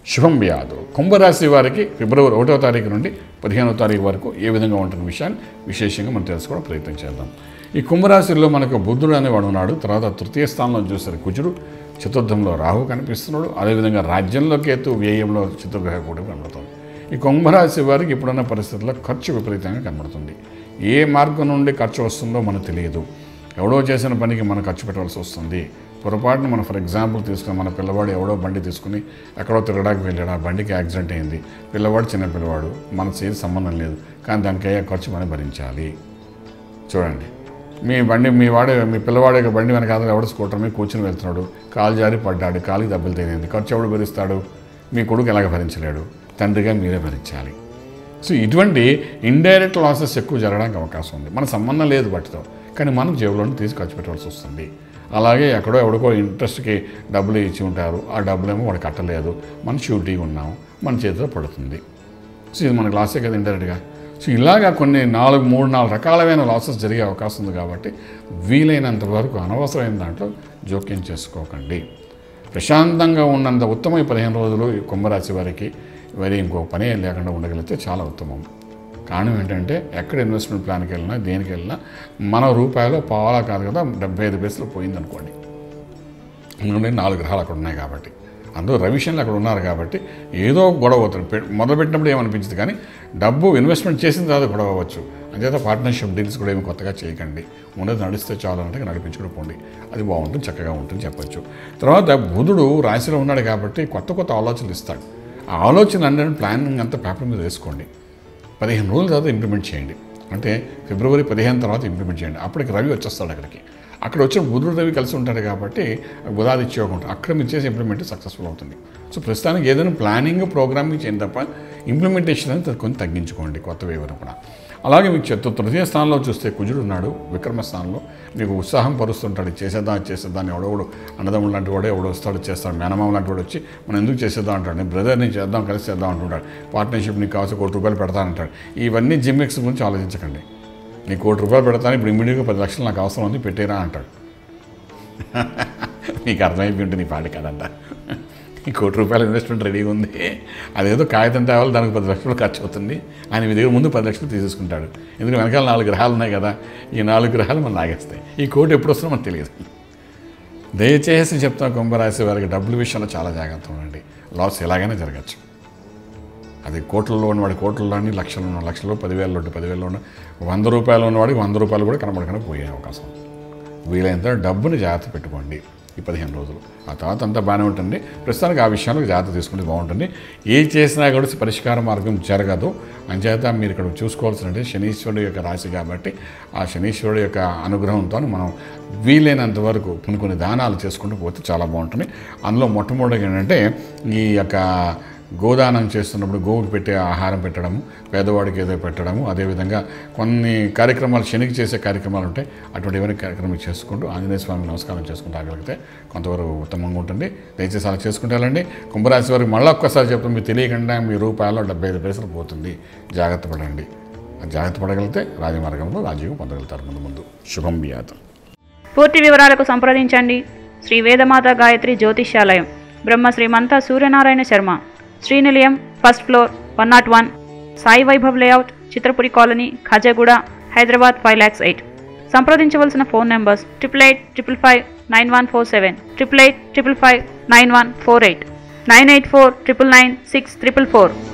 శుభం వ్యాధు కుంభరాశి వారికి ఫిబ్రవరి ఒకటో తారీఖు నుండి పదిహేనవ తారీఖు వరకు ఏ విధంగా ఉంటున్న విషయాన్ని విశేషంగా మనం తెలుసుకోవడం ప్రయత్నం చేద్దాం ఈ కుంభరాశిలో మనకు బుద్ధుడు అనేవాడు ఉన్నాడు తర్వాత తృతీయ స్థానంలో చూసారు కుజుడు చతుర్థంలో రాహు కనిపిస్తున్నాడు అదేవిధంగా రాజ్యంలో కేతు వ్యయంలో చతుర్గ్రహ కూడా కనబడుతుంది ఈ కుంభరాశి వారికి ఇప్పుడున్న పరిస్థితుల్లో ఖర్చు విపరీతంగా కనబడుతుంది ఏ మార్గం నుండి ఖర్చు వస్తుందో మనకు తెలియదు ఎవడో చేసిన పనికి మనం ఖర్చు పెట్టవలసి వస్తుంది పొరపాటున మనం ఫర్ ఎగ్జాంపుల్ తీసుకుని మన పిల్లవాడు ఎవడో బండి తీసుకుని ఎక్కడో తిరగడానికి వెళ్ళాడు ఆ బండికి యాక్సిడెంట్ అయింది పిల్లవాడు చిన్న పిల్లవాడు మన చేతి సంబంధం లేదు కానీ దానికి అయ్యే ఖర్చు మనం భరించాలి చూడండి మీ బండి మీ వాడు మీ పిల్లవాడు యొక్క బండి వెనకాల ఎవడు స్కూటర్ మీద కూర్చుని వెళ్తున్నాడు కాలు జారి పడ్డాడు కాలుకి దెబ్బలు తగిలింది ఖర్చు ఎవడు భరిస్తాడు మీ కొడుకు ఎలాగ భరించలేడు తండ్రిగా మీరే భరించాలి సో ఇటువంటి ఇండైరెక్ట్ లాసెస్ ఎక్కువ జరగడానికి అవకాశం ఉంది మన సంబంధం లేదు వాటితో కానీ మనం జేబులోనే తీసి ఖర్చు పెట్టవలసి వస్తుంది అలాగే ఎక్కడో ఎవడికో ఇంట్రెస్ట్కి డబ్బులు ఇచ్చి ఉంటారు ఆ డబ్బులేమో వాడు కట్టలేదు మన షూరిటీగా ఉన్నాం మన చేతిలో పడుతుంది సో ఇది మనకు లాసే కదా ఇండైరెక్ట్గా సో ఇలాగా కొన్ని నాలుగు మూడు నాలుగు రకాలమైన లాసెస్ జరిగే అవకాశం ఉంది కాబట్టి వీలైనంత వరకు అనవసరమైన దాంట్లో జోక్యం చేసుకోకండి ప్రశాంతంగా ఉన్నంత ఉత్తమ ఈ పదిహేను రోజులు ఈ కుంభరాశి వారికి మరి ఇంకో పని ఏం లేకుండా ఉండగలిగితే చాలా ఉత్తమం కారణం ఏంటంటే ఎక్కడ ఇన్వెస్ట్మెంట్ ప్లాన్కి వెళ్ళినా దేనికి వెళ్ళినా మన రూపాయలు పావులా కాదు కదా డెబ్బై ఐదు పైసలు పోయిందనుకోండి ఎందుకంటే నాలుగు గ్రహాలు అక్కడ ఉన్నాయి కాబట్టి అందులో రవిశన్లు అక్కడ ఉన్నారు కాబట్టి ఏదో ఒక గొడవ అవుతుంది పె- మొదలుపెట్టినప్పుడు ఏమనిపించింది కానీ డబ్బు ఇన్వెస్ట్మెంట్ చేసిన తర్వాత గొడవ అవ్వచ్చు అంచేత పార్ట్నర్షిప్ డీల్స్ కూడా ఏమి కొత్తగా చేయకండి ఉన్నది నడిస్తే చాలు అంటే నడిపించుకుని పోండి అది బాగుంటుంది చక్కగా ఉంటుంది చెప్పొచ్చు తర్వాత బుధుడు రాశిలో ఉన్నాడు కాబట్టి కొత్త కొత్త ఆలోచనలు ఇస్తాడు ఆ ఆలోచన అంటే ప్లానింగ్ అంతా పేపర్ మీద వేసుకోండి పదిహేను రోజుల తర్వాత ఇంప్లిమెంట్ చేయండి అంటే ఫిబ్రవరి పదిహేను తర్వాత ఇంప్లిమెంట్ చేయండి అప్పటికి రవి వచ్చేస్తాడు అక్కడికి అక్కడ వచ్చిన బుధుడు రవి కలిసి ఉంటాడు కాబట్టి బుధాదిత్య యోగం ఉంటుంది అక్కడ మీరు చేసే ఇంప్లిమెంట్ సక్సెస్ఫుల్ అవుతుంది సో ప్రస్తుతానికి ఏదైనా ప్లానింగ్ ప్రోగ్రామింగ్ చేయండి తప్ప ఇంప్లిమెంటేషన్ అనేది కొంచెం తగ్గించుకోండి కొత్త వేవరం కూడా అలాగే మీకు చతు తృతీయ స్థానంలో చూస్తే కుజుడు ఉన్నాడు విక్రమ స్థానంలో మీకు ఉత్సాహం పరుస్తుంటాడు చేసేద్దాం అది చేసేద్దాం అని ఎవడోడు అన్నదమ్ముడు లాంటి వాడు ఎవడో వస్తాడు చేస్తాడు మేనమామ లాంటి వాడు వచ్చి మనం ఎందుకు చేసేద్దాం అంటాడు నేను బ్రదర్ని చేద్దాం కలిసి చేద్దాం అంటుంటాడు పార్ట్నర్షిప్ నీకు కావాల్సి కోటి రూపాయలు పెడతానంటాడు ఇవన్నీ జిమ్మిక్స్ గురించి ఆలోచించకండి నీ కోటి రూపాయలు పెడతాను ఇప్పుడు ఇమ్మీడియట్గా పది లక్షలు నాకు అవసరం ఉంది పెట్టేరా అంటాడు నీకు అర్థమైపోయి ఉంటుంది నీ పాటి కదంట ఈ కోటి రూపాయల ఇన్వెస్ట్మెంట్ రెడీగా ఉంది అదేదో కాగితం తేవాలి దానికి పది లక్షలు ఖర్చు అవుతుంది ఆయన మీ దగ్గర ముందు పది లక్షలు తీసేసుకుంటాడు ఎందుకంటే వెనకాల నాలుగు గ్రహాలు ఉన్నాయి కదా ఈ నాలుగు గ్రహాలు మనం లాగేస్తాయి ఈ కోటి ఎప్పుడు వస్తుందో మనకు తెలియదు దయచేసి చెప్తాం కుంభరాశి వారికి డబ్బుల విషయంలో చాలా జాగ్రత్త ఉండండి లాస్ ఎలాగైనా జరగచ్చు అది కోట్లలో ఉన్నవాడి కోట్లలోని లక్షలు ఉన్న లక్షలు పదివేలలో ఉంటే పదివేలలో ఉన్న వంద రూపాయలు ఉన్నవాడికి వంద రూపాయలు కూడా కనబడకుండా పోయే అవకాశం ఉంది. వీలైనంత డబ్బుని జాగ్రత్త పెట్టుకోండి ఈ పదిహేను రోజులు ఆ తర్వాత అంతా బాగానే ఉంటుంది ప్రస్తుతానికి ఆ విషయాలకు జాగ్రత్త తీసుకుంటే బాగుంటుంది ఏ చేసినా కూడా పరిష్కార మార్గం జరగదు అంచేత మీరు ఇక్కడ చూసుకోవాల్సినట్టు శనీశ్వరుడు యొక్క రాశి కాబట్టి ఆ శనీశ్వరుడు యొక్క అనుగ్రహంతో మనం వీలైనంత వరకు కొన్ని కొన్ని దానాలు చేసుకుంటూ పోతే చాలా బాగుంటుంది అందులో మొట్టమొదటిగా ఏంటంటే ఈ యొక్క గోదానం చేస్తున్నప్పుడు గోవుకి పెట్టే ఆహారం పెట్టడము పేదవాడికి ఏదో పెట్టడము అదేవిధంగా కొన్ని కార్యక్రమాలు శనికి చేసే కార్యక్రమాలు ఉంటాయి అటువంటి ఏమైనా కార్యక్రమాలు చేసుకుంటూ ఆంజనేయ స్వామి నమస్కారం చేసుకుంటూ రాగలిగితే కొంతవరకు ఉత్తమంగా ఉంటుంది దయచేసి అలా చేసుకుంటే వెళ్ళండి కుంభరాశి వారికి మళ్ళీ ఒక్కసారి చెప్తాం మీకు తెలియకుండా మీ రూపాయల్లో డెబ్బై ఐదు పైసలు పోతుంది జాగ్రత్త పడండి ఆ జాగ్రత్త పడగలిగితే రాజమార్గంలో రాజీవ్ పొందగలుగుతారు ముందు ముందు శుభం వ్యాతం పూర్తి వివరాలకు సంప్రదించండి Shri Vedamata Gayatri Jyotishyalayam Brahma Srimanta Suryanarayana Sharma Srinilayam first floor one naught one Sai Vaibhav layout Chitrapuri colony Khajaguda Hyderabad five lakhs eight సంప్రదించవలసిన phone numbers triple eight triple five nine one four seven triple eight triple five nine one four eight nine eight four triple nine six triple four